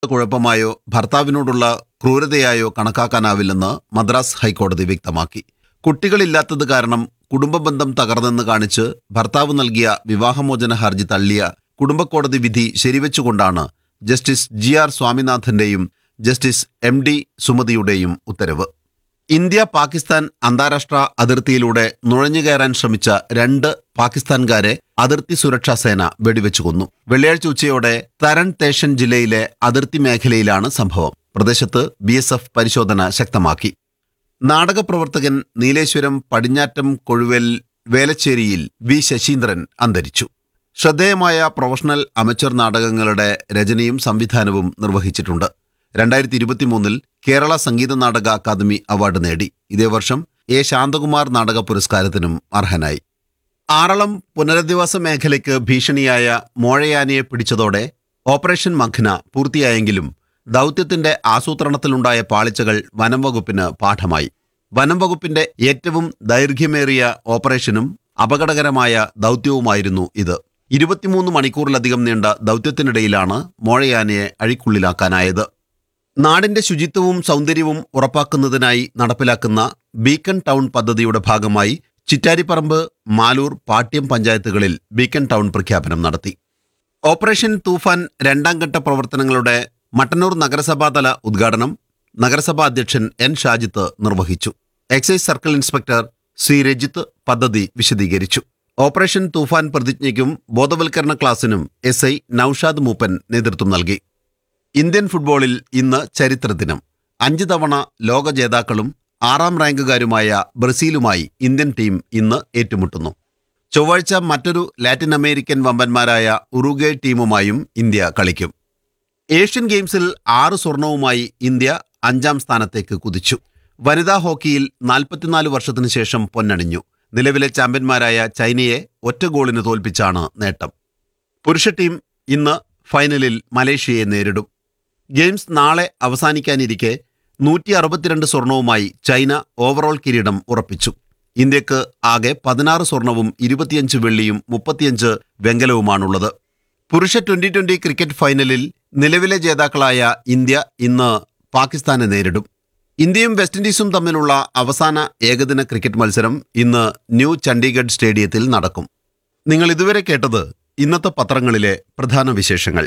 കുഴപ്പമായോ ഭർത്താവിനോടുള്ള ക്രൂരതയായോ കണക്കാക്കാനാവില്ലെന്ന് മദ്രാസ് ഹൈക്കോടതി വ്യക്തമാക്കി കുട്ടികളില്ലാത്തത് കാരണം കുടുംബ ബന്ധം തകർന്നെന്ന് കാണിച്ച് ഭർത്താവ് നൽകിയ വിവാഹമോചന ഹർജി തള്ളിയ കുടുംബക്കോടതി വിധി ശരിവെച്ചുകൊണ്ടാണ് ജസ്റ്റിസ് ജി ആർ സ്വാമിനാഥന്റെയും ജസ്റ്റിസ് എം ഡി സുമതിയുടെയും ഉത്തരവ് ഇന്ത്യ പാകിസ്ഥാൻ അന്താരാഷ്ട്ര അതിർത്തിയിലൂടെ നുഴഞ്ഞുകയറാൻ ശ്രമിച്ച രണ്ട് പാകിസ്ഥാൻകാരെ അതിർത്തി സുരക്ഷാ സേന വെടിവെച്ചു കൊന്നു വെള്ളിയാഴ്ച ഉച്ചയോടെ തരൺ തേഷൻ ജില്ലയിലെ അതിർത്തി മേഖലയിലാണ് സംഭവം പ്രദേശത്ത് ബി പരിശോധന ശക്തമാക്കി നാടകപ്രവർത്തകൻ നീലേശ്വരം പടിഞ്ഞാറ്റം കൊഴുവൽ വേലച്ചേരിയിൽ വി ശശീന്ദ്രൻ അന്തരിച്ചു ശ്രദ്ധേയമായ പ്രൊഫഷണൽ അമച്ചർ നാടകങ്ങളുടെ രചനയും സംവിധാനവും നിർവഹിച്ചിട്ടുണ്ട് രണ്ടായിരത്തി ഇരുപത്തിമൂന്നിൽ കേരള സംഗീത നാടക അക്കാദമി അവാർഡ് നേടി ഇതേ വർഷം എ ശാന്തകുമാർ നാടക പുരസ്കാരത്തിനും അർഹനായി ആറളം പുനരധിവാസ മേഖലയ്ക്ക് ഭീഷണിയായ മോഴയാനയെ പിടിച്ചതോടെ ഓപ്പറേഷൻ മഖ്ന പൂർത്തിയായെങ്കിലും ദൗത്യത്തിന്റെ ആസൂത്രണത്തിലുണ്ടായ പാളിച്ചകൾ വനം വകുപ്പിന് പാഠമായി വനം വകുപ്പിന്റെ ഏറ്റവും ദൈർഘ്യമേറിയ ഓപ്പറേഷനും അപകടകരമായ ദൗത്യവുമായിരുന്നു ഇത് ഇരുപത്തിമൂന്ന് മണിക്കൂറിലധികം നീണ്ട ദൗത്യത്തിനിടയിലാണ് മോഴയാനയെ അഴിക്കുള്ളിലാക്കാനായത് നാടിന്റെ ശുചിത്വവും സൗന്ദര്യവും ഉറപ്പാക്കുന്നതിനായി നടപ്പിലാക്കുന്ന ബീക്കൺ ടൗൺ പദ്ധതിയുടെ ഭാഗമായി ചിറ്റാരിപ്പറമ്പ് മാലൂർ പാട്യം പഞ്ചായത്തുകളിൽ ബീക്കൺ ടൗൺ പ്രഖ്യാപനം നടത്തി ഓപ്പറേഷൻ തൂഫാൻ രണ്ടാം ഘട്ട പ്രവർത്തനങ്ങളുടെ മട്ടന്നൂർ നഗരസഭാതല ഉദ്ഘാടനം നഗരസഭാ അധ്യക്ഷൻ എൻ ഷാജിത്ത് നിർവഹിച്ചു excise circle inspector C Rajith പദ്ധതി വിശദീകരിച്ചു ഓപ്പറേഷൻ തൂഫാൻ പ്രതിജ്ഞയ്ക്കും ബോധവൽക്കരണ ക്ലാസിനും എസ് ഐ നൌഷാദ് മൂപ്പൻ നേതൃത്വം നൽകി ഇന്ത്യൻ ഫുട്ബോളിൽ ഇന്ന് ചരിത്രദിനം അഞ്ച് തവണ ലോക ജേതാക്കളും ആറാം റാങ്കുകാരുമായ ബ്രസീലുമായി ഇന്ത്യൻ ടീം ഇന്ന് ഏറ്റുമുട്ടുന്നു ചൊവ്വാഴ്ച മറ്റൊരു ലാറ്റിൻ അമേരിക്കൻ വമ്പന്മാരായ ഉറുഗേ ടീമുമായും ഇന്ത്യ കളിക്കും ഏഷ്യൻ ഗെയിംസിൽ ആറ് സ്വർണവുമായി ഇന്ത്യ അഞ്ചാം സ്ഥാനത്തേക്ക് കുതിച്ചു വനിതാ ഹോക്കിയിൽ നാൽപ്പത്തിനാല് വർഷത്തിനു ശേഷം പൊന്നണിഞ്ഞു നിലവിലെ ചാമ്പ്യന്മാരായ ചൈനയെ ഒറ്റ ഗോളിന് തോൽപ്പിച്ചാണ് നേട്ടം പുരുഷ ടീം ഇന്ന് ഫൈനലിൽ മലേഷ്യയെ നേരിടും ഗെയിംസ് നാളെ അവസാനിക്കാനിരിക്കെ നൂറ്റി അറുപത്തിരണ്ട് സ്വർണവുമായി ചൈന ഓവറോൾ കിരീടം ഉറപ്പിച്ചു ഇന്ത്യക്ക് ആകെ പതിനാറ് സ്വർണവും ഇരുപത്തിയഞ്ച് വെള്ളിയും മുപ്പത്തിയഞ്ച് വെങ്കലവുമാണുള്ളത് പുരുഷ ട്വന്റി ട്വന്റി ക്രിക്കറ്റ് ഫൈനലിൽ നിലവിലെ ജേതാക്കളായ ഇന്ത്യ ഇന്ന് പാകിസ്ഥാനെ നേരിടും ഇന്ത്യയും വെസ്റ്റ് ഇൻഡീസും തമ്മിലുള്ള അവസാന ഏകദിന ക്രിക്കറ്റ് മത്സരം ഇന്ന് ന്യൂ ചണ്ഡീഗഡ് സ്റ്റേഡിയത്തിൽ നടക്കും നിങ്ങൾ ഇതുവരെ കേട്ടത് ഇന്നത്തെ പത്രങ്ങളിലെ പ്രധാന വിശേഷങ്ങൾ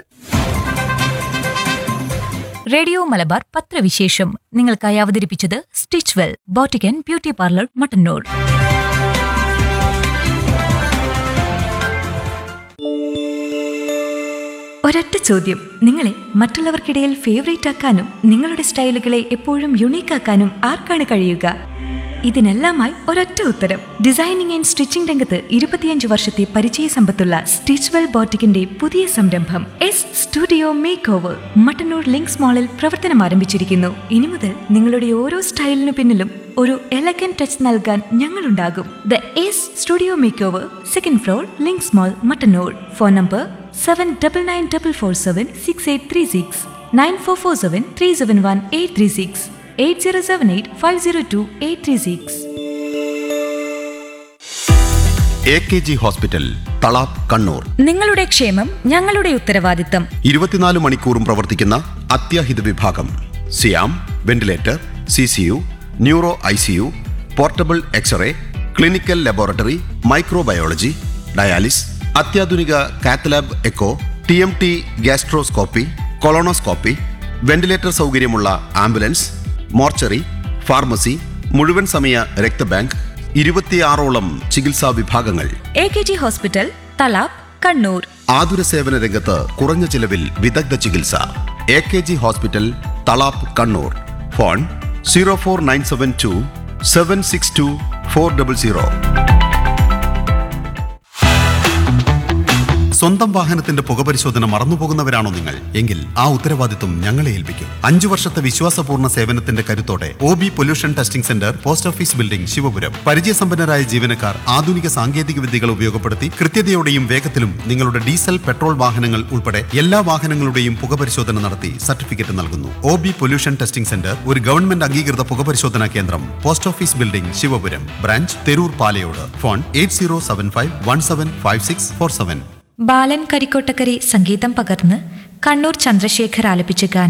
റേഡിയോ മലബാർ പത്രവിശേഷം നിങ്ങൾക്കായി അവതരിപ്പിച്ചത് stitch well boutique and beauty parlour Mattannur ഒരൊറ്റ ചോദ്യം നിങ്ങളെ മറ്റുള്ളവർക്കിടയിൽ ഫേവറേറ്റ് ആക്കാനും നിങ്ങളുടെ സ്റ്റൈലുകളെ എപ്പോഴും യുണീക്ക് ആക്കാനും ആർക്കാണ് കഴിയുക ഇതിനെല്ലാമായി ഒരൊറ്റ ഉത്തരം ഡിസൈനിങ് ആൻഡ് സ്റ്റിച്ചിംഗ് രംഗത്ത് ഇരുപത്തിയഞ്ച് വർഷത്തെ പരിചയ സമ്പത്തുള്ള സ്റ്റിച്ച്വെൽ ബോട്ടിക്കിന്റെ പുതിയ സംരംഭം S studio makeover Mattannur links മാളിൽ പ്രവർത്തനം ആരംഭിച്ചിരിക്കുന്നു ഇനി മുതൽ നിങ്ങളുടെ ഓരോ സ്റ്റൈലിനു പിന്നിലും ഒരു എലഗൻ ടച്ച് നൽകാൻ ഞങ്ങളുണ്ടാകും the S studio makeover second floor links mall Mattannur phone number seven double nine double four seven six eight three six nine four four seven three seven one eight three six eight zero seven eight five zero two eight three six A K G hospital Thalap Kannur നിങ്ങളുടെ ക്ഷേമം ഞങ്ങളുടെ ഉത്തരവാദിത്തം ഇരുപത്തിനാല് മണിക്കൂറും പ്രവർത്തിക്കുന്ന അത്യാഹിത വിഭാഗം സിയാം ventilator C C U neuro I C U portable X-ray clinical laboratory microbiology dialysis അത്യാധുനിക cath lab echo T M T gastroscopy colonoscopy ventilator സൗകര്യമുള്ള ആംബുലൻസ് മോർച്ചറി ഫാർമസി മുഴുവൻ സമയ രക്തബാങ്ക് ഇരുപത്തിയാറോളം ചികിത്സാ വിഭാഗങ്ങൾ A K G hospital Thalap Kannur ആതുര സേവന രംഗത്ത് കുറഞ്ഞ ചിലവിൽ വിദഗ്ധ ചികിത്സ A K G hospital Thalap Kannur phone zero four nine seven two seven six two four double zero സ്വന്തം വാഹനത്തിന്റെ പുകപരിശോധന മറന്നുപോകുന്നവരാണോ നിങ്ങൾ എങ്കിൽ ആ ഉത്തരവാദിത്വം ഞങ്ങളെ ഏൽപ്പിക്കും അഞ്ചു വർഷത്തെ വിശ്വാസപൂർണ്ണ സേവനത്തിന്റെ കരുത്തോടെ O B pollution testing centre post office building Shivapuram പരിചയസമ്പന്നരായ ജീവനക്കാർ ആധുനിക സാങ്കേതിക വിദ്യകൾ ഉപയോഗപ്പെടുത്തി കൃത്യതയോടെയും വേഗത്തിലും നിങ്ങളുടെ ഡീസൽ പെട്രോൾ വാഹനങ്ങൾ ഉൾപ്പെടെ എല്ലാ വാഹനങ്ങളുടെയും പുകപരിശോധന നടത്തി സർട്ടിഫിക്കറ്റ് നൽകുന്നു O B pollution testing centre ഒരു ഗവൺമെന്റ് അംഗീകൃത പുകപരിശോധനാ കേന്ദ്രം post office building Shivapuram branch Theroor Palayode phone eight zero seven five one seven five six four seven Balan Karikkottakkari സംഗീതം പകർന്ന് കണ്ണൂർ ചന്ദ്രശേഖർ ആലപിച്ച ഗാനം